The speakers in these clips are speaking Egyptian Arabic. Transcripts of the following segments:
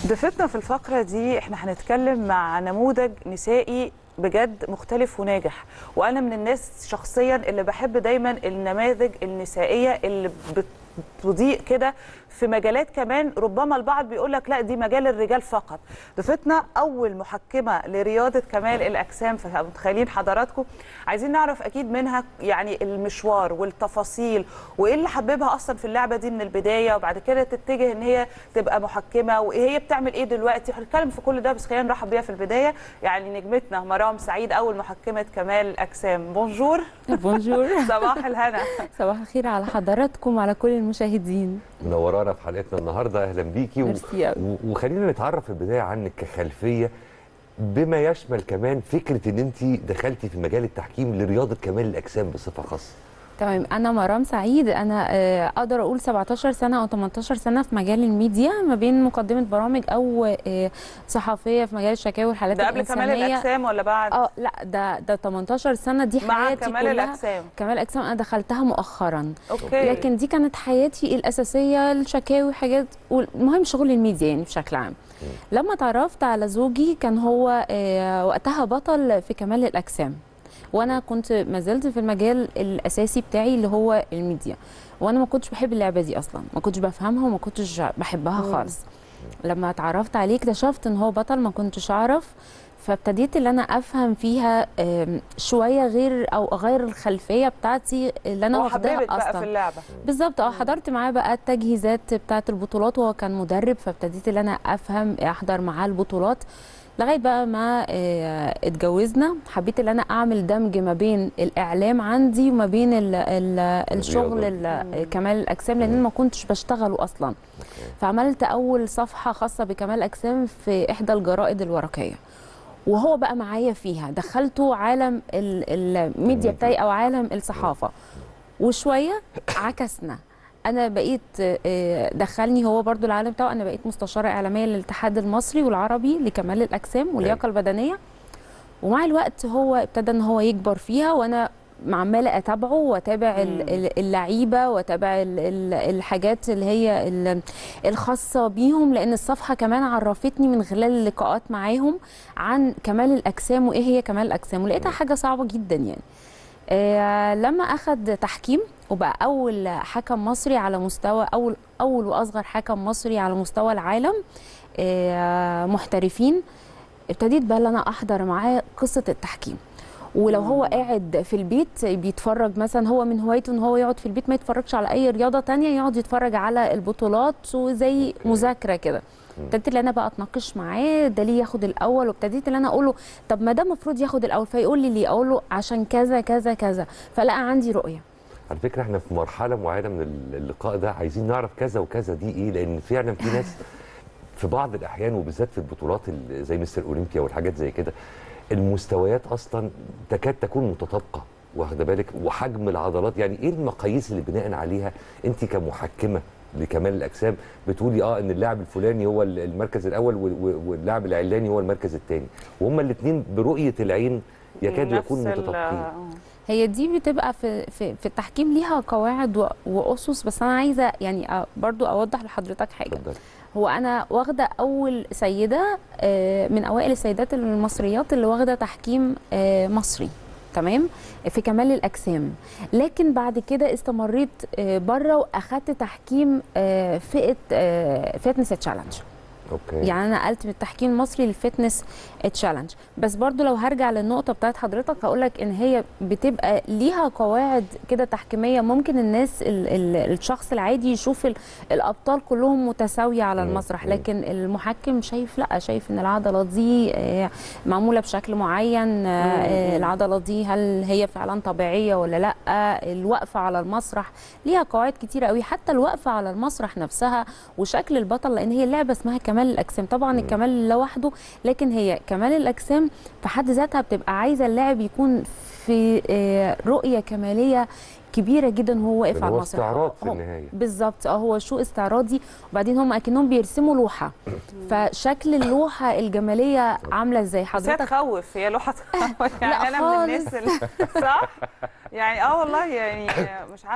ضيفتنا في الفقرة دي احنا هنتكلم مع نموذج نسائي بجد مختلف وناجح وانا من الناس شخصيا اللي بحب دايما النماذج النسائيه اللي بتضيء كده في مجالات كمان ربما البعض بيقول لك لا دي مجال الرجال فقط ضيفتنا اول محكمه لرياضه كمال الاجسام فمتخيلين حضراتكم عايزين نعرف اكيد منها يعني المشوار والتفاصيل وايه اللي حببها اصلا في اللعبه دي من البدايه وبعد كده تتجه ان هي تبقى محكمه وايه هي بتعمل ايه دلوقتي هنتكلم في كل ده بس خلينا نرحب بيها في البدايه يعني نجمتنا مرام سعيد اول محكمه كمال الاجسام بونجور بونجور صباح الهنا صباح الخير على حضراتكم وعلى كل المشاهدين منورانا في حلقتنا النهارده اهلا بيكي و... ميرسي أوي. و... وخلينا نتعرف في البدايه عنك كخلفيه بما يشمل كمان فكره ان انت دخلتي في مجال التحكيم لرياضه كمال الاجسام بصفه خاصه تمام انا مرام سعيد انا آه، اقدر اقول 17 سنه او 18 سنه في مجال الميديا ما بين مقدمه برامج او آه، صحفيه في مجال الشكاوي والحالات ده قبل كمال الانسانيه الاجسام ولا بعد اه لا ده ده 18 سنه دي مع حياتي كمال كلها الاجسام كمال الاجسام انا دخلتها مؤخرا اوكي لكن دي كانت حياتي الاساسيه الشكاوي حاجات المهم شغل الميديا يعني بشكل عام لما تعرفت على زوجي كان هو آه، وقتها بطل في كمال الاجسام وانا كنت ما زلت في المجال الاساسي بتاعي اللي هو الميديا وانا ما كنتش بحب اللعبه دي اصلا ما كنتش بفهمها وما كنتش بحبها مم. خالص لما اتعرفت عليه اكتشفت ان هو بطل ما كنتش اعرف فابتديت ان انا افهم فيها آم، شويه غير او غير الخلفيه بتاعتي اللي انا واخداها وحببت بقى في اصلا اللعبه بالظبط اه حضرت معاه بقى التجهيزات بتاعه البطولات وهو كان مدرب فابتديت ان انا افهم احضر معاه البطولات لغايه بقى ما آه، اتجوزنا حبيت ان انا اعمل دمج ما بين الاعلام عندي وما بين ال ال الشغل ال- كمال الاجسام لان أنا ما كنتش بشتغله اصلا فعملت اول صفحه خاصه بكمال الاجسام في احدى الجرائد الورقيه وهو بقى معايا فيها دخلته عالم ال- الميديا بتاعي او عالم الصحافه وشويه عكسنا انا بقيت آه، دخلني هو برضو العالم بتاعه انا بقيت مستشاره اعلاميه للاتحاد المصري والعربي لكمال الاجسام واللياقه البدنيه ومع الوقت هو ابتدى ان هو يكبر فيها وانا عماله اتابعه واتابع ال- ال- اللعيبه واتابع ال- ال- الحاجات اللي هي ال- الخاصه بيهم لان الصفحه كمان عرفتني من خلال اللقاءات معاهم عن كمال الاجسام وايه هي كمال الاجسام ولقيتها حاجه صعبه جدا يعني آه، لما اخذ تحكيم وبقى اول حكم مصري على مستوى اول اول واصغر حكم مصري على مستوى العالم آه، محترفين ابتديت بقى ان انا احضر معاه قصه التحكيم ولو هو قاعد في البيت بيتفرج مثلا هو من هوايته ان هو يقعد في البيت ما يتفرجش على اي رياضه تانية يقعد يتفرج على البطولات وزي مذاكره كده ابتديت ان انا بقى اتناقش معاه ده ليه ياخد الاول وابتديت ان انا اقول له طب ما ده المفروض ياخد الاول فيقول لي ليه اقول له عشان كذا كذا كذا فلقى عندي رؤيه على فكره احنا في مرحله معينه من اللقاء ده عايزين نعرف كذا وكذا دي ايه لان فعلا في ناس في بعض الاحيان وبالذات في البطولات ال- زي مستر اولمبيا والحاجات زي كده المستويات اصلا تكاد تكون متطابقه واخده بالك وحجم العضلات يعني ايه المقاييس اللي بناء عليها انت كمحكمه لكمال الاجسام بتقولي اه ان اللاعب الفلاني هو ال- المركز الاول وال- وال- واللاعب العلاني هو المركز الثاني وهما الاثنين برؤيه العين يكادوا نفس يكونوا ال- متطابقين هي دي بتبقى في في, في التحكيم ليها قواعد و- واسس بس انا عايزه يعني أ- برضو اوضح لحضرتك حاجه اتفضلي. هو انا واخده اول سيده آه، من اوائل السيدات المصريات اللي واخده تحكيم آه، مصري تمام في كمال الاجسام لكن بعد كده استمريت بره واخدت تحكيم آه، فئه فيتنس تشالنج اوكي يعني انا نقلت من التحكيم المصري للفتنس تشالنج بس برضو لو هرجع للنقطه بتاعت حضرتك هقول لك ان هي بتبقى ليها قواعد كده تحكيميه ممكن الناس ال ال الشخص العادي يشوف ال الابطال كلهم متساويه على مم. المسرح مم. لكن المحكم شايف لا شايف ان العضله دي آه، معموله بشكل معين آه، آه، العضله دي هل هي فعلا طبيعيه ولا لا الوقفه على المسرح ليها قواعد كتيره قوي حتى الوقفه على المسرح نفسها وشكل البطل لان هي اللعبه اسمها كمال الاجسام طبعا الكمال لوحده لكن هي كمال الاجسام في حد ذاتها بتبقى عايزه اللاعب يكون في آه، رؤيه كماليه كبيره جدا وهو واقف لأن على هو المسرح استعراض في هو- النهاية. بالظبط اه هو شو استعراضي وبعدين هم اكنهم بيرسموا لوحه فشكل اللوحه الجماليه عامله ازاي بس هي حضرتك تخوف هي لوحه تخوف يعني لا انا من الناس اللي صح يعني اه والله يعني مش عارفه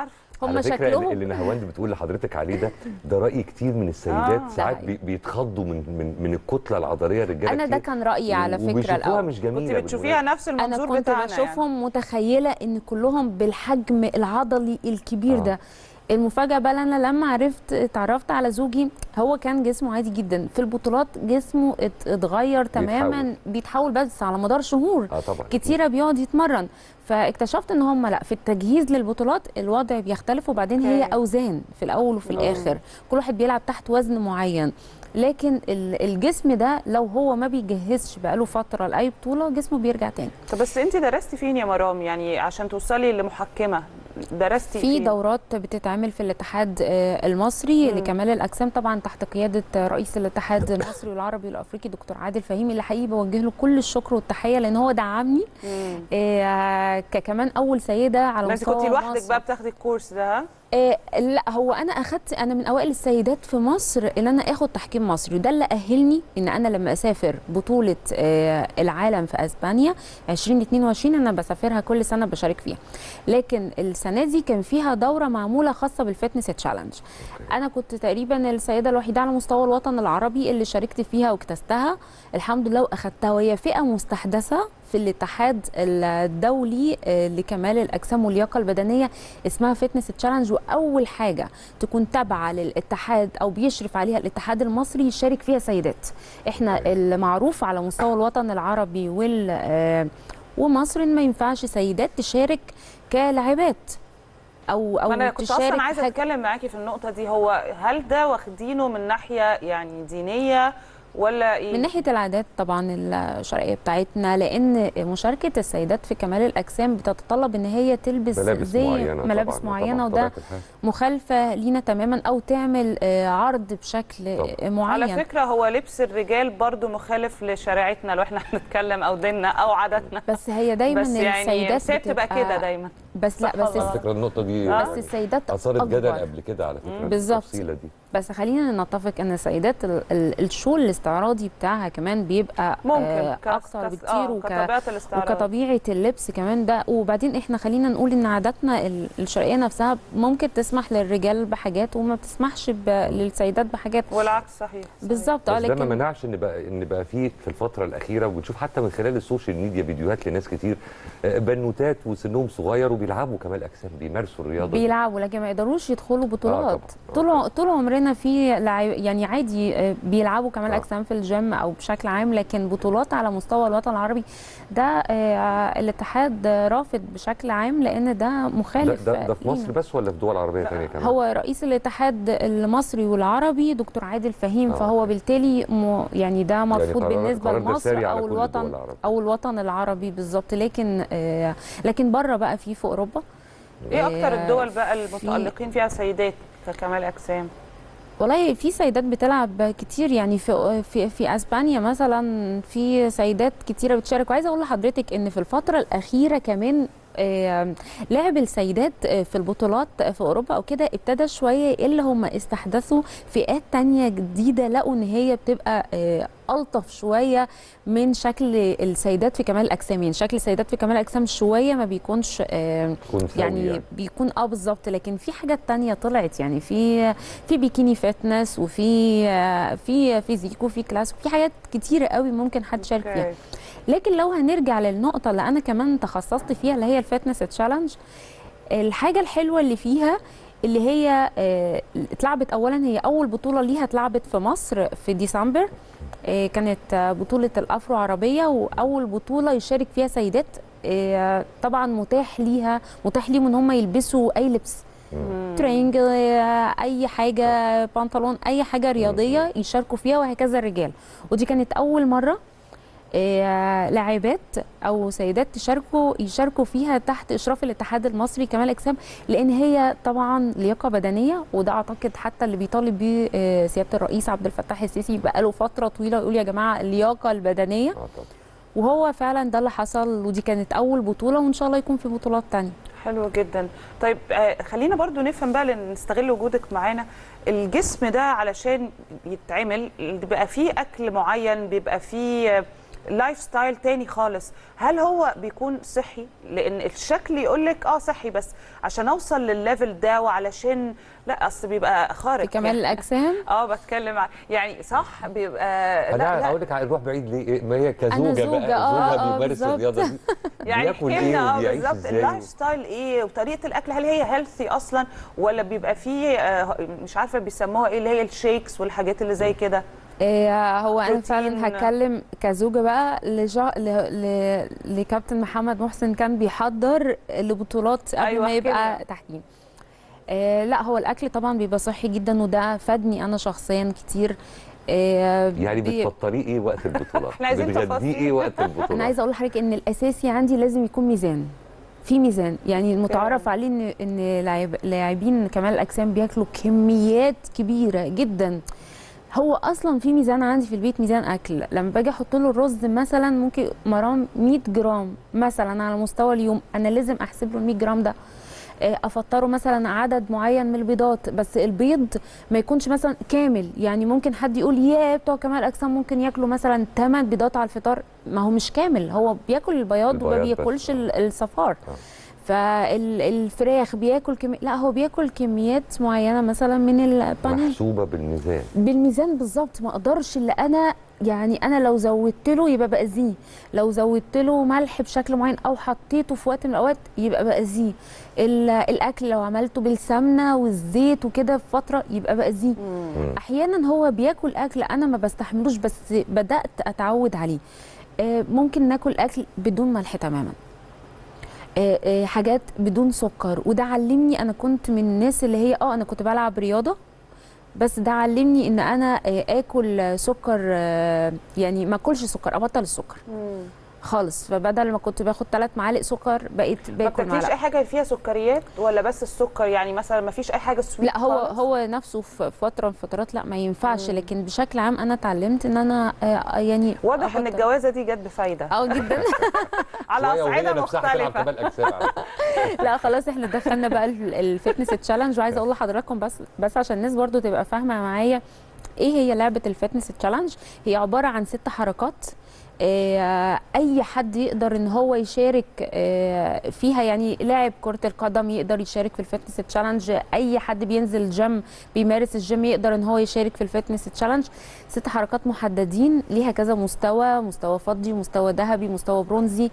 هم على فكره شكلهم- اللي نهاوند بتقول لحضرتك عليه ده ده راي كتير من السيدات آه. ساعات ده بي- بيتخضوا من من من الكتله العضليه الرجاله انا ده كتير كان رايي على فكره وبيشوفوها الاول مش جميله كنت بتشوفيها نفس انا المنظور كنت بتاعنا بشوفهم متخيله ان كلهم بالحجم العضلي الكبير آه. ده المفاجاه بقى انا لما عرفت اتعرفت على زوجي هو كان جسمه عادي جدا في البطولات جسمه ات- اتغير تماما بيتحول بس على مدار شهور اه طبعا كتيره بيقعد يتمرن فاكتشفت ان هم لا في التجهيز للبطولات الوضع بيختلف وبعدين هي أوكي. اوزان في الاول وفي آه. الاخر كل واحد بيلعب تحت وزن معين لكن ال- الجسم ده لو هو ما بيجهزش بقاله فتره لاي بطوله جسمه بيرجع تاني طب بس انت درستي فين يا مرام يعني عشان توصلي لمحكمه درستي في فين؟ دورات بتتعمل في الاتحاد آه، المصري مم. لكمال الاجسام طبعا تحت قياده رئيس الاتحاد المصري والعربي والافريقي دكتور عادل فهيمي اللي حقيقي بوجه له كل الشكر والتحيه لان هو دعمني مم. آه، ككمان اول سيده على ما انت مستوى كنتي لوحدك مصر. بقى بتاخدي الكورس ده ها؟ آه لا هو انا اخدت انا من اوائل السيدات في مصر ان انا اخد تحكيم مصري وده اللي اهلني ان انا لما اسافر بطوله آه العالم في اسبانيا 2022 انا بسافرها كل سنه بشارك فيها لكن السنه دي كان فيها دوره معموله خاصه بالفتنس تشالنج انا كنت تقريبا السيده الوحيده على مستوى الوطن العربي اللي شاركت فيها واجتزتها الحمد لله واخدتها وهي فئه مستحدثه في الاتحاد الدولي آه، لكمال الاجسام واللياقه البدنيه اسمها فتنس تشالنج واول حاجه تكون تابعه للاتحاد او بيشرف عليها الاتحاد المصري يشارك فيها سيدات احنا المعروف على مستوى الوطن العربي وال آه، ومصر ان ما ينفعش سيدات تشارك كلاعبات او او ما انا كنت تشارك اصلا في عايزه حاجة- اتكلم معاكي في النقطه دي هو هل ده واخدينه من ناحيه يعني دينيه ولا ايه من ناحيه العادات طبعا الشرعيه بتاعتنا لان مشاركه السيدات في كمال الاجسام بتتطلب ان هي تلبس ملابس زي معينه ملابس طبعاً. معينه طبعاً وده طبيعة الحال. مخالفه لينا تماما او تعمل آه، عرض بشكل طبعاً. آه، معين على فكره هو لبس الرجال برضو مخالف لشريعتنا لو احنا هنتكلم او ديننا او عاداتنا بس هي دايما بس يعني السيدات بس هي بتبقى كده دايما بس لا صح بس ولا على غلط؟ فكره النقطه دي آه. بس السيدات اثارت جدل أكبر. قبل كده على فكره بالظبط. التفصيله دي بس خلينا نتفق ان السيدات ال- ال- الشو الاستعراضي بتاعها كمان بيبقى ممكن آه، كس- اكتر كس- بكتير آه، وك كطبيعه الاستعراض وكطبيعه اللبس كمان ده وبعدين احنا خلينا نقول ان عاداتنا ال- الشرقيه نفسها ممكن تسمح للرجال بحاجات وما بتسمحش ب... للسيدات بحاجات والعكس صحيح صحيح. بالظبط اه بس ده ما لكن منعش ان بقى ان بقى في في الفتره الاخيره وبنشوف حتى من خلال السوشيال ميديا فيديوهات لناس كتير آه، بنوتات وسنهم صغير وبيلعبوا كمال اجسام بيمارسوا الرياضه دي. بيلعبوا لكن ما يقدروش يدخلوا بطولات طبعاً. آه طول طول عمرنا في لعيب يعني عادي آه، بيلعبوا كمال آه. اجسام في الجيم او بشكل عام لكن بطولات على مستوى الوطن العربي ده آه، الاتحاد رافض بشكل عام لان ده ده, مخالف ده, ده في لينا. مصر بس ولا في دول عربيه لا، ثانيه كمان هو رئيس الاتحاد المصري والعربي دكتور عادل فهيم آه، فهو أوكي. بالتالي م يعني ده مرفوض قرار- بالنسبه قرار لمصر دستوري على او كل الدول الوطن العربية. او الوطن العربي بالظبط لكن آه لكن بره بقى في في اوروبا ايه اكتر آه، الدول بقى المتالقين فيها سيدات ككمال اجسام والله في سيدات بتلعب كتير يعني في في في اسبانيا مثلا في سيدات كتيره بتشارك وعايزه اقول لحضرتك ان في الفتره الاخيره كمان آه، لعب السيدات آه، في البطولات في اوروبا او كده ابتدى شويه يقل هم استحدثوا فئات تانية جديده لقوا ان هي بتبقى آه، الطف شويه من شكل السيدات في كمال الاجسام يعني شكل السيدات في كمال الاجسام شويه ما بيكونش آه، تكون سوي يعني, يعني. بيكون اه بالظبط لكن في حاجات تانية طلعت يعني في في بيكيني فيتنس وفي آه، في فيزيك وفي كلاس وفي حاجات كتيره قوي ممكن حد يشارك فيها أوكي. لكن لو هنرجع للنقطه اللي انا كمان تخصصت فيها اللي هي الفتنس تشالنج الحاجه الحلوه اللي فيها اللي هي آه، اتلعبت اولا هي اول بطوله ليها اتلعبت في مصر في ديسمبر آه، كانت آه، بطوله الافرو عربيه واول بطوله يشارك فيها سيدات آه، طبعا متاح ليها متاح ليهم ان هم يلبسوا اي لبس مم. ترينج آه، اي حاجه بنطلون اي حاجه رياضيه يشاركوا فيها وهكذا الرجال ودي كانت اول مره آه، لاعبات او سيدات تشاركوا يشاركوا فيها تحت اشراف الاتحاد المصري كمال اجسام لان هي طبعا لياقه بدنيه وده اعتقد حتى اللي بيطالب بيه آه، سياده الرئيس عبد الفتاح السيسي بقاله فتره طويله يقول يا جماعه اللياقه البدنيه اه طبعا وهو فعلا ده اللي حصل ودي كانت اول بطوله وان شاء الله يكون في بطولات تانية حلو جدا طيب آه، خلينا برضو نفهم بقى لان نستغل وجودك معانا الجسم ده علشان يتعمل بيبقى فيه اكل معين بيبقى فيه لايف ستايل تاني خالص هل هو بيكون صحي لان الشكل يقول لك اه صحي بس عشان اوصل للليفل ده وعلشان لا اصل بيبقى خارق في كمال الاجسام اه بتكلم عن يعني صح بيبقى لا انا لا هقول لك نروح بعيد ليه إيه، ما هي كزوجه زوجة، بقى آه، زوجها آه، بيمارس بالظبط. الرياضه دي يعني بياكل احكي ايه لنا اه وبيعيش بالظبط ازاي اللايف ستايل ايه وطريقه الاكل هل هي هيلثي اصلا ولا بيبقى فيه آه، مش عارفه بيسموها ايه اللي هي الشيكس والحاجات اللي زي كده آه، هو انا بروتين. فعلا هتكلم كزوجه بقى لجا... ل... ل... لكابتن محمد محسن كان بيحضر لبطولات قبل أيوة، ما احكي يبقى لنا. تحكيم آه لا هو الاكل طبعا بيبقى صحي جدا وده فادني انا شخصيا كتير آه يعني بي- بتفطريه ايه وقت البطولات إحنا عايزين بتغديه تفاصيل. ايه وقت البطولات انا عايزه اقول لحضرتك ان الاساسي عندي لازم يكون ميزان في ميزان يعني المتعارف فعلا. عليه ان ان لاعب- لاعبين كمال الاجسام بياكلوا كميات كبيره جدا هو اصلا في ميزان عندي في البيت ميزان اكل لما باجي احط له الرز مثلا ممكن مرام 100 جرام مثلا على مستوى اليوم انا لازم احسب له ال 100 جرام ده آه، افطره مثلا عدد معين من البيضات بس البيض ما يكونش مثلا كامل يعني ممكن حد يقول يا بتوع كمال الاجسام ممكن ياكلوا مثلا 8 بيضات على الفطار ما هو مش كامل هو بياكل البياض وما البياض بس. بياكلش ال- الصفار آه. فالفراخ بياكل كمية لا هو بياكل كميات معينه مثلا من البانيه محسوبه بالميزان بالميزان بالظبط ما اقدرش اللي انا يعني انا لو زودت له يبقى باذيه لو زودت له ملح بشكل معين او حطيته في وقت من الاوقات يبقى باذيه ال- الاكل لو عملته بالسمنه والزيت وكده في فتره يبقى باذيه احيانا هو بياكل اكل انا ما بستحملوش بس بدات اتعود عليه آه، ممكن ناكل اكل بدون ملح تماما آه، آه، حاجات بدون سكر وده علمني انا كنت من الناس اللي هي اه انا كنت بلعب رياضه بس ده علمني ان انا آه، اكل سكر آه، يعني ما اكلش سكر ابطل السكر خالص فبدل ما كنت باخد ثلاث معالق سكر بقيت ما باكل بتاكليش معلقه اي حاجه فيها سكريات ولا بس السكر يعني مثلا ما فيش اي حاجه سويت لا هو خالص؟ هو نفسه في فتره من فترات لا ما ينفعش لكن بشكل عام انا اتعلمت ان انا آه، يعني واضح ان أبطل. الجوازه دي جت بفايده اه جدا على شوية وهي اصعده نفسها هتلعب مختلفه كمال اجسام على فكرة. لا خلاص احنا دخلنا بقى ال- الفتنس تشالنج وعايزه اقول لحضراتكم بس بس عشان الناس برضو تبقى فاهمه معايا ايه هي لعبه الفتنس تشالنج هي عباره عن ست حركات آه، اي حد يقدر ان هو يشارك آه، فيها يعني لاعب كره القدم يقدر يشارك في الفتنس تشالنج اي حد بينزل جيم بيمارس الجيم يقدر ان هو يشارك في الفتنس تشالنج ست حركات محددين ليها كذا مستوى مستوى فضي مستوى ذهبي مستوى برونزي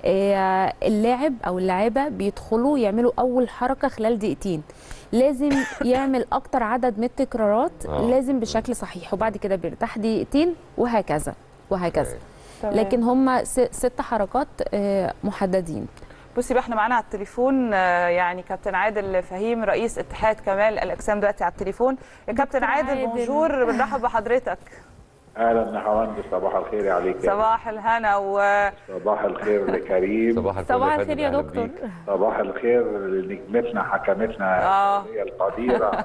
آه، اللاعب او اللاعبه بيدخلوا يعملوا اول حركه خلال دقيقتين لازم يعمل اكتر عدد من التكرارات آه. لازم بشكل صحيح وبعد كده بيرتاح دقيقتين وهكذا وهكذا تمام. لكن هم ست حركات آه، محددين بصي بقى احنا معانا على التليفون آه، يعني كابتن عادل فهيم رئيس اتحاد كمال الاجسام دلوقتي على التليفون يا كابتن دكتور عادل عادل. بونجور بنرحب بحضرتك اهلا يا حواندي صباح الخير عليك يا صباح الهنا و صباح الخير لكريم صباح الفل صباح فندم، الخير يا أهلا دكتور بيك. صباح الخير لنجمتنا حكمتنا آه. هي القديره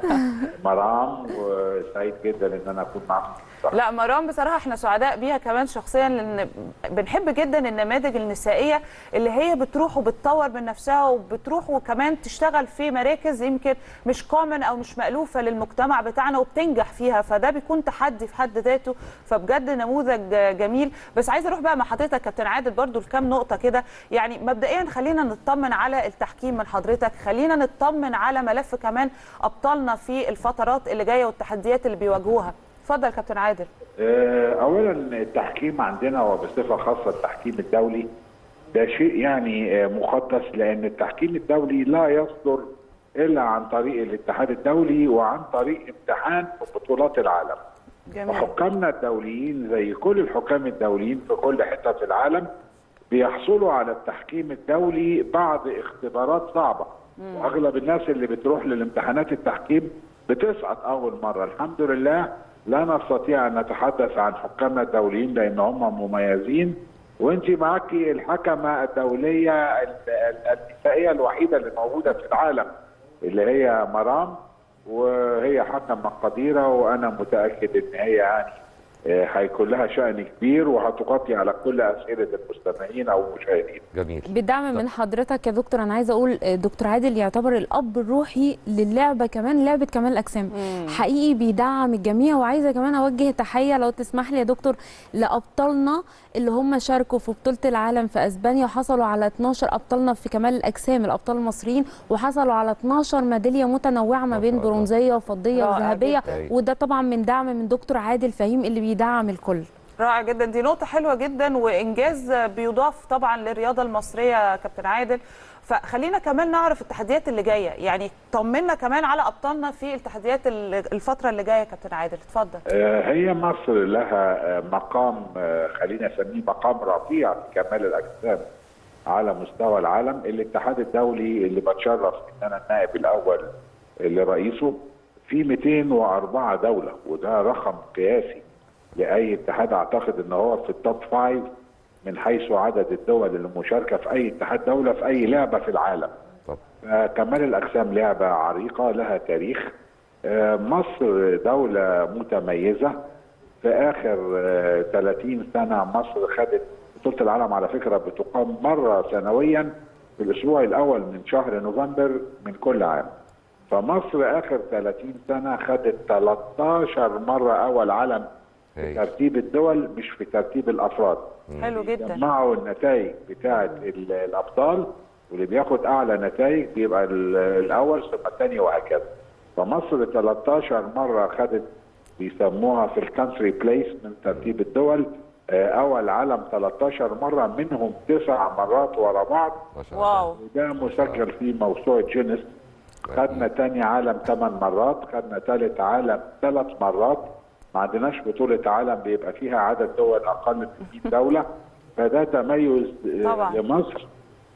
مرام وسعيد جدا ان انا اكون معكم لا مرام بصراحه احنا سعداء بيها كمان شخصيا لان بنحب جدا النماذج النسائيه اللي هي بتروح وبتطور من نفسها وبتروح وكمان تشتغل في مراكز يمكن مش كومن او مش مالوفه للمجتمع بتاعنا وبتنجح فيها فده بيكون تحدي في حد ذاته فبجد نموذج جميل بس عايزه اروح بقى مع حضرتك كابتن عادل برضو لكام نقطه كده يعني مبدئيا خلينا نطمن على التحكيم من حضرتك خلينا نطمن على ملف كمان ابطالنا في الفترات اللي جايه والتحديات اللي بيواجهوها اتفضل كابتن عادل آه، اولا التحكيم عندنا وبصفه خاصه التحكيم الدولي ده شيء يعني آه، مقدس لان التحكيم الدولي لا يصدر الا عن طريق الاتحاد الدولي وعن طريق امتحان في بطولات العالم جميل وحكامنا الدوليين زي كل الحكام الدوليين في كل حته في العالم بيحصلوا على التحكيم الدولي بعد اختبارات صعبه واغلب الناس اللي بتروح للامتحانات التحكيم بتسقط اول مره الحمد لله لا نستطيع ان نتحدث عن حكامنا الدوليين لان هم مميزين وانت معاكي الحكمه الدوليه ال- ال- النسائيه الوحيده اللي موجوده في العالم اللي هي مرام وهي حكمه قديره وانا متاكد ان هي يعني آه، هيكون لها شأن كبير وهتغطي على كل أسئلة المستمعين أو المشاهدين جميل بالدعم من حضرتك يا دكتور انا عايزه اقول آه، دكتور عادل يعتبر الاب الروحي للعبه كمان لعبه كمال الاجسام حقيقي بيدعم الجميع وعايزه كمان اوجه تحيه لو تسمح لي يا دكتور لابطالنا اللي هم شاركوا في بطوله العالم في اسبانيا وحصلوا على 12 ابطالنا في كمال الاجسام الابطال المصريين وحصلوا على 12 ميداليه متنوعه ما ما بين شاء الله. برونزيه وفضيه رائع وذهبيه جداً. وده طبعا من دعم من دكتور عادل فهيم اللي بيدعم الكل رائع جدا دي نقطة حلوة جدا وإنجاز بيضاف طبعا للرياضة المصرية يا كابتن عادل فخلينا كمان نعرف التحديات اللي جاية يعني طمنا كمان على أبطالنا في التحديات ال- الفترة اللي جاية يا كابتن عادل اتفضل آه، هي مصر لها آه، مقام آه، خلينا نسميه مقام رفيع في كمال الاجسام على مستوى العالم الاتحاد الدولي اللي بتشرف ان انا النائب الاول اللي رئيسه في 204 دوله وده رقم قياسي لاي اتحاد اعتقد ان هو في التوب فايف من حيث عدد الدول المشاركه في اي اتحاد دوله في اي لعبه في العالم. طب آه، كمال الأجسام لعبة عريقة لها تاريخ آه، مصر دولة متميزة في آخر آه، 30 سنة مصر خدت بطولة العالم على فكرة بتقام مرة سنويا في الأسبوع الأول من شهر نوفمبر من كل عام فمصر آخر 30 سنة خدت 13 مرة أول علم في هاي. ترتيب الدول مش في ترتيب الأفراد حلو جدا جمعوا النتائج بتاعه ال- الابطال واللي بياخد اعلى نتائج بيبقى ال- الاول ثم الثاني وهكذا فمصر 13 مره خدت بيسموها في الكانتري بليس من ترتيب الدول آه، اول علم 13 مره منهم تسع مرات ورا بعض ما شاء الله واو وده مسجل في موسوعه جينيس خدنا تاني عالم ثمان مرات خدنا ثالث عالم ثلاث مرات ما عندناش بطولة عالم بيبقى فيها عدد دول أقل من 100 دولة فده تميز آه، طبعا. لمصر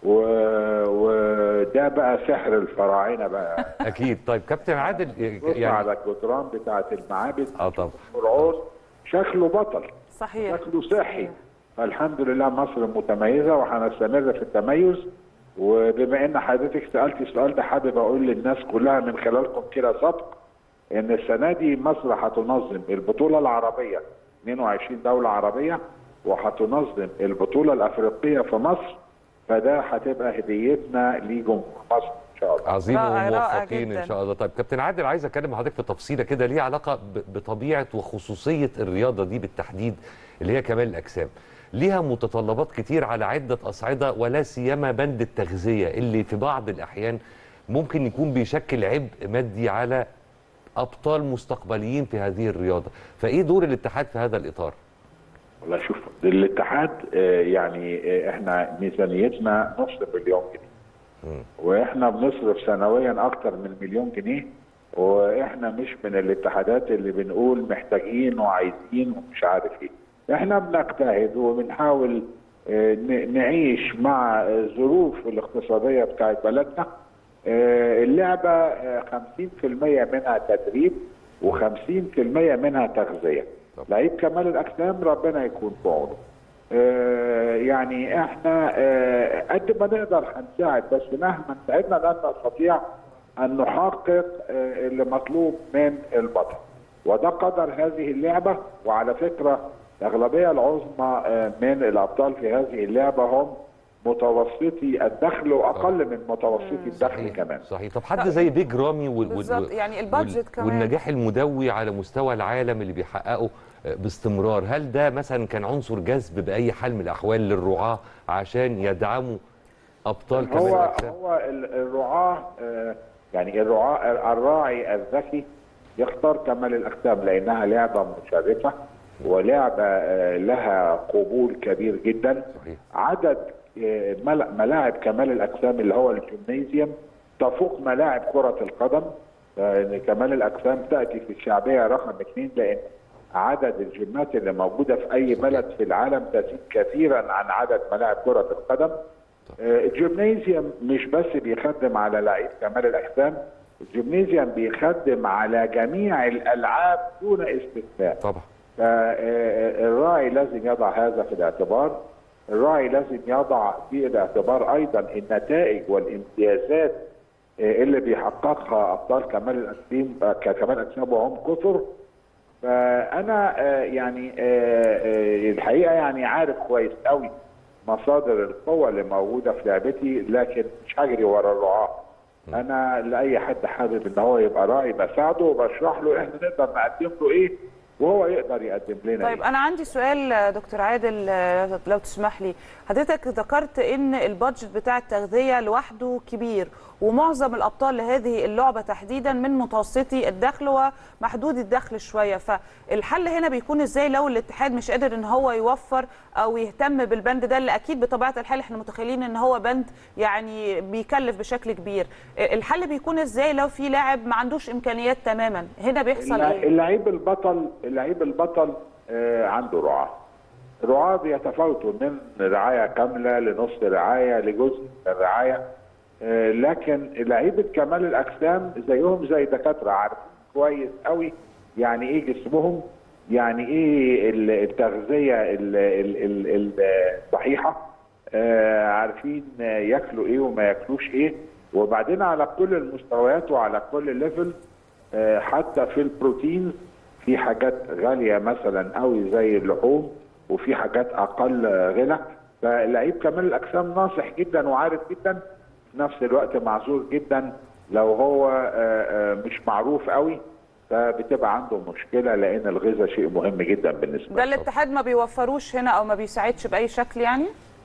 و- وده بقى سحر الفراعنة بقى اكيد طيب كابتن عادل بص يعني على الجدران بتاعة المعابد اه طبعا فرعون شكله بطل صحيح شكله صحي فالحمد لله مصر متميزه وهنستمر في التميز وبما ان حضرتك سالتي السؤال ده حابب اقول للناس كلها من خلالكم كده سبق ان السنه دي مصر هتنظم البطوله العربيه 22 دوله عربيه وهتنظم البطوله الافريقيه في مصر فده هتبقى هديتنا لجمهور مصر ان شاء الله عظيم رائع، رائع وموفقين جداً. ان شاء الله طيب كابتن عادل عايز اتكلم مع حضرتك في تفصيله كده ليها علاقه ب- بطبيعه وخصوصيه الرياضه دي بالتحديد اللي هي كمال الاجسام ليها متطلبات كتير على عده اصعده ولا سيما بند التغذيه اللي في بعض الاحيان ممكن يكون بيشكل عبء مادي على ابطال مستقبليين في هذه الرياضه فايه دور الاتحاد في هذا الاطار والله شوف الاتحاد آه، يعني آه، احنا ميزانيتنا نص مليون جنيه واحنا بنصرف سنويا اكتر من مليون جنيه واحنا مش من الاتحادات اللي بنقول محتاجين وعايزين ومش عارف ايه احنا بنجتهد وبنحاول آه، ن- نعيش مع الظروف الاقتصاديه بتاعت بلدنا آه، اللعبه آه، 50% منها تدريب و50% منها تغذيه طب. لعيب كمال الاجسام ربنا يكون في عونه آه، يعني احنا آه، قد ما نقدر هنساعد بس مهما ساعدنا لن نستطيع ان نحقق آه، اللي مطلوب من البطل وده قدر هذه اللعبه وعلى فكره الاغلبيه العظمى آه، من الابطال في هذه اللعبه هم متوسطي الدخل واقل من متوسطي الدخل كمان صحيح طب حد زي بيج رامي وال... وال... بالظبط، يعني البادجت وال... كمان. والنجاح المدوي على مستوى العالم اللي بيحققه آه، باستمرار هل ده مثلا كان عنصر جذب باي حال من الاحوال للرعاه عشان يدعموا ابطال كمال هو الاجسام هو ال- الرعاة آه، يعني الرعاة الراعي الذكي يختار كمال الاجسام لانها لعبه مشرفه ولعبه آه، لها قبول كبير جدا صحيح عدد آه، ملا- ملاعب كمال الاجسام اللي هو الجيمنازيوم تفوق ملاعب كره القدم لان كمال الاجسام تاتي في الشعبيه رقم اثنين لان عدد الجيمات اللي موجوده في اي بلد في العالم تزيد كثيرا عن عدد ملاعب كره القدم آه، الجيمنازيوم مش بس بيخدم على لعيب كمال الاجسام الجيمنازيوم بيخدم على جميع الالعاب دون استثناء طبعا فالراعي لازم يضع هذا في الاعتبار الراعي لازم يضع في الاعتبار ايضا النتائج والامتيازات آه، اللي بيحققها ابطال كمال الاجسام آه، كمال الاجسام وهم كثر فانا آه، يعني آه، آه، الحقيقه يعني عارف كويس قوي مصادر القوه اللي موجوده في لعبتي لكن مش هجري ورا الرعاه انا لاي حد حابب ان هو يبقى راعي بساعده وبشرح له احنا نقدر نقدم له ايه وهو يقدر يقدم لنا طيب ايه انا عندي سؤال آه، دكتور عادل آه، لو تسمح لي حضرتك ذكرت ان البادجت بتاع التغذيه لوحده كبير ومعظم الابطال لهذه اللعبه تحديدا من متوسطي الدخل ومحدود الدخل شويه فالحل هنا بيكون ازاي لو الاتحاد مش قادر ان هو يوفر او يهتم بالبند ده اللي اكيد بطبيعه الحال احنا متخيلين ان هو بند يعني بيكلف بشكل كبير الحل بيكون ازاي لو في لاعب ما عندوش امكانيات تماما هنا بيحصل الل- ايه اللعيب البطل اللعيب البطل آه، عنده رعاة الرعاة بيتفاوتوا من رعاية كاملة لنص رعاية لجزء من الرعاية آه، لكن لعيبة كمال الأجسام زيهم زي دكاترة عارفين كويس قوي يعني إيه جسمهم يعني إيه ال- التغذية ال- ال- ال- ال- الصحيحة آه، عارفين آه، ياكلوا إيه وما ياكلوش إيه وبعدين على كل المستويات وعلى كل الليفل آه، حتى في البروتين في حاجات غاليه مثلا قوي زي اللحوم وفي حاجات اقل آه، غنى فاللعيب كمال الاجسام ناصح جدا وعارف جدا في نفس الوقت معذور جدا لو هو آه، آه، مش معروف قوي فبتبقى عنده مشكله لان الغذاء شيء مهم جدا بالنسبه ده له الاتحاد ما بيوفروش هنا او ما بيساعدش باي شكل يعني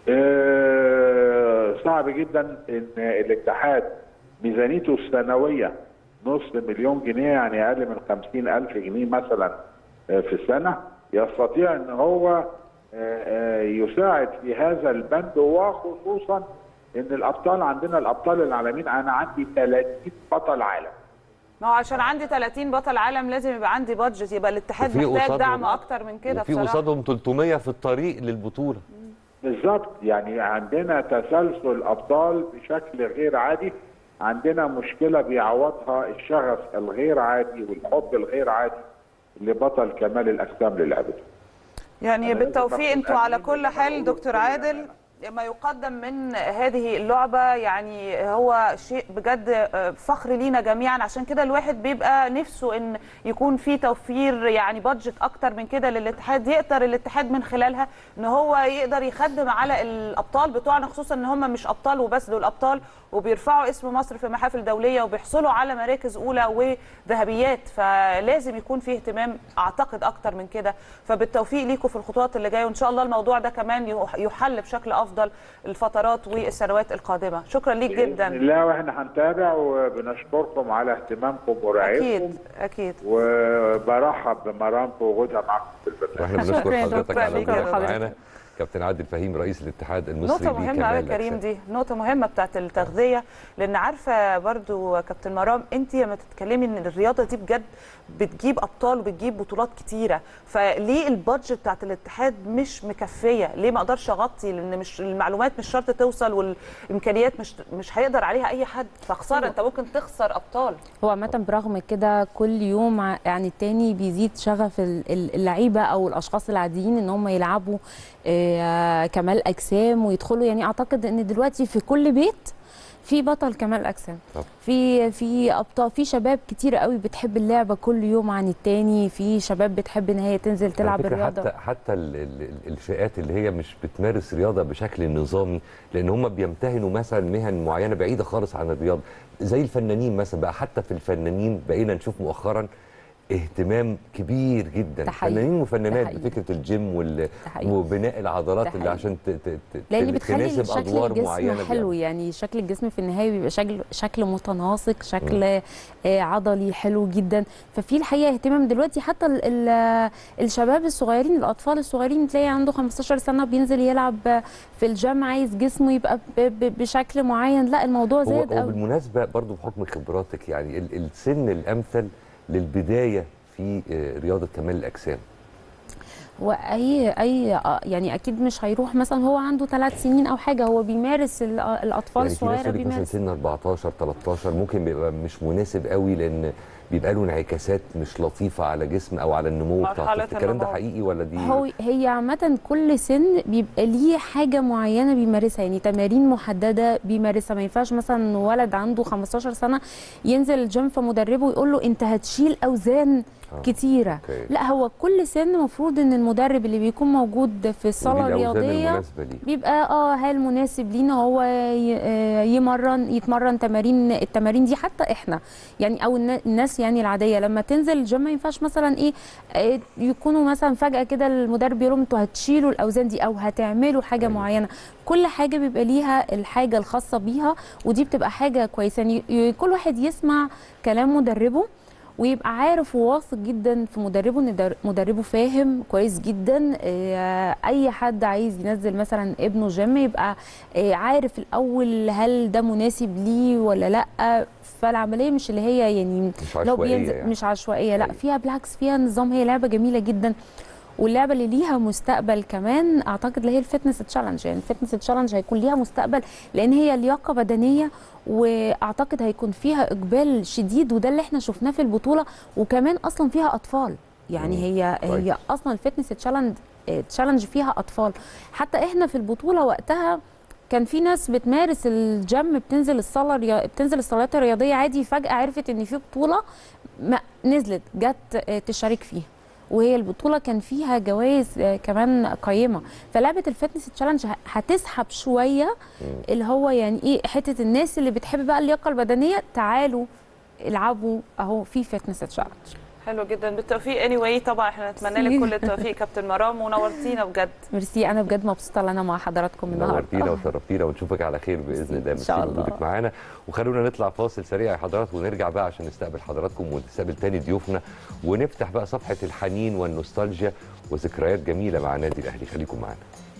آه، صعب جدا ان الاتحاد ميزانيته السنويه نص مليون جنيه يعني اقل من خمسين الف جنيه مثلا آه، في السنه يستطيع ان هو آه، آه، يساعد في هذا البند وخصوصا ان الابطال عندنا الابطال العالميين انا عندي 30 بطل عالم ما هو عشان عندي 30 بطل عالم لازم يبقى عندي بادجت يبقى الاتحاد وفي محتاج قصادهم- دعم اكتر من كده وفي بصراحه قصادهم 300 في الطريق للبطوله بالظبط يعني عندنا تسلسل ابطال بشكل غير عادي عندنا مشكله بيعوضها الشغف الغير عادي والحب الغير عادي لبطل كمال الاجسام للعبته يعني أنا لازم بالتوفيق أكون انتوا على أمين كل باللي حال بقوله دكتور بكل عادل أمانة. ما يقدم من هذه اللعبة يعني هو شيء بجد فخر لينا جميعا عشان كده الواحد بيبقى نفسه ان يكون في توفير يعني بادجت اكتر من كده للاتحاد يقدر الاتحاد من خلالها ان هو يقدر يخدم على الابطال بتوعنا خصوصا ان هم مش ابطال وبس دول ابطال وبيرفعوا اسم مصر في محافل دولية وبيحصلوا على مراكز اولى وذهبيات فلازم يكون في اهتمام اعتقد اكتر من كده فبالتوفيق ليكم في الخطوات اللي جايه وان شاء الله الموضوع ده كمان يح- يحل بشكل افضل الفترات والسنوات القادمه شكرا ليك باذن جدا الله واحنا هنتابع وبنشكركم على اهتمامكم ورعايتكم اكيد اكيد وبرحب بمرام بوجودها معكم في البرنامج واحنا بنشكر شكراً يا حضرتك دكتور. على شكراً وجودك لحضرتك. معانا كابتن عادل فهيم رئيس الاتحاد المصري نقطة مهمة قوي يا لكمال كريم الأجسام. دي نقطة مهمة بتاعت التغذية لأن عارفة برضو كابتن مرام أنت لما تتكلمي إن الرياضة دي بجد بتجيب أبطال وبتجيب بطولات كتيرة فليه البادجت بتاعت الاتحاد مش مكفية؟ ليه ما أقدرش أغطي لأن مش المعلومات مش شرط توصل والإمكانيات مش مش هيقدر عليها أي حد فخسارة أنت ممكن تخسر أبطال هو عامة برغم كده كل يوم ع- يعني التاني بيزيد شغف ال- ال- اللعيبة أو الأشخاص العاديين إن هم يلعبوا آه، كمال أجسام ويدخلوا يعني أعتقد إن دلوقتي في كل بيت في بطل كمال أجسام طبعا. في في أبطال في شباب كتير قوي بتحب اللعبة كل يوم عن التاني في شباب بتحب إن هي تنزل على تلعب فكرة الرياضة حتى حتى ال- ال- الفئات اللي هي مش بتمارس رياضه بشكل نظامي لان هم بيمتهنوا مثلا مهن معينه بعيده خالص عن الرياضه زي الفنانين مثلا بقى حتى في الفنانين بقينا نشوف مؤخرا اهتمام كبير جدا ده حقيقي. فنانين ده وفنانات حقيقي. بفكره الجيم وال... ده حقيقي. وبناء العضلات ده اللي حقيقي. عشان ت... ت... ت... لان ت- بتخلي تناسب شكل ادوار الجسم معينه حلو بيعمل. يعني شكل الجسم في النهايه بيبقى شكل شكل متناسق شكل آه، عضلي حلو جدا ففي الحقيقه اهتمام دلوقتي حتى ال ال الشباب الصغيرين الاطفال الصغيرين تلاقي عنده 15 سنه بينزل يلعب في الجيم عايز جسمه يبقى ب- ب- بشكل معين لا الموضوع هو, زاد هو قوي بالمناسبه برضو بحكم خبراتك يعني ال- السن الامثل للبدايه في آه، رياضه كمال الاجسام واي اي آه، يعني اكيد مش هيروح مثلا هو عنده ثلاث سنين او حاجه هو بيمارس ال- آه، الاطفال يعني في ناس الصغيره يقول لك مثلا بيمارس سن 14 13 ممكن بيبقى مش مناسب قوي لان بيبقى له انعكاسات مش لطيفه على جسم او على النمو بتاع مرحلة الطفل الكلام ده النمو. حقيقي ولا دي هو هي عامة كل سن بيبقى ليه حاجة معينة بيمارسها يعني تمارين محددة بيمارسها ما ينفعش مثلا ولد عنده 15 سنة ينزل الجيم فمدربه يقول له انت هتشيل اوزان آه. كتيره أوكي. لا هو كل سن المفروض ان المدرب اللي بيكون موجود في الصاله ودي الأوزان الرياضيه المناسبة ليه بيبقى اه هل مناسب لينا هو ي- آه، يمرن يتمرن تمارين التمارين دي حتى احنا يعني او النا- الناس يعني العاديه لما تنزل الجيم ما ينفعش مثلا ايه آه، يكونوا مثلا فجاه كده المدرب يقول لهم انتوا هتشيلوا الاوزان دي او هتعملوا حاجه أيوة. معينه كل حاجه بيبقى ليها الحاجه الخاصه بيها ودي بتبقى حاجه كويسه يعني ي- كل واحد يسمع كلام مدربه ويبقى عارف وواثق جدا في مدربه ان در- مدربه فاهم كويس جدا آه، اي حد عايز ينزل مثلا ابنه جيم يبقى آه، عارف الاول هل ده مناسب ليه ولا لا فالعمليه مش اللي هي يعني مش لو عشوائية بينزل يعني. مش عشوائيه لا أيوة. فيها بالعكس فيها نظام هي لعبه جميله جدا واللعبه اللي ليها مستقبل كمان اعتقد اللي هي الفتنس تشالنج يعني الفتنس تشالنج هيكون ليها مستقبل لان هي لياقه بدنيه واعتقد هيكون فيها اقبال شديد وده اللي احنا شفناه في البطوله وكمان اصلا فيها اطفال يعني مم. هي كويس. هي اصلا الفتنس تشالنج تشالنج فيها اطفال حتى احنا في البطوله وقتها كان في ناس بتمارس الجيم بتنزل الصاله الريا- بتنزل الصالات الرياضيه عادي فجاه عرفت ان في بطوله ما نزلت جت آه، تشارك فيها وهي البطوله كان فيها جوائز آه، كمان قيمه فلعبه الفتنس تشالنج ه- هتسحب شويه اللي هو يعني ايه حته الناس اللي بتحب بقى اللياقه البدنيه تعالوا العبوا اهو في فتنس تشالنج حلو جدا بالتوفيق اني anyway طبعا احنا نتمنى لك كل التوفيق كابتن مرام ونورتينا بجد ميرسي انا بجد مبسوطه ان انا مع حضراتكم نورتينا النهارده وشرفتينا ونشوفك على خير باذن الله إن شاء ميرسي الله. وجودك معانا وخلونا نطلع فاصل سريع يا حضرات ونرجع بقى عشان نستقبل حضراتكم ونستقبل تاني ضيوفنا ونفتح بقى صفحه الحنين والنوستالجيا وذكريات جميله مع نادي الاهلي خليكم معانا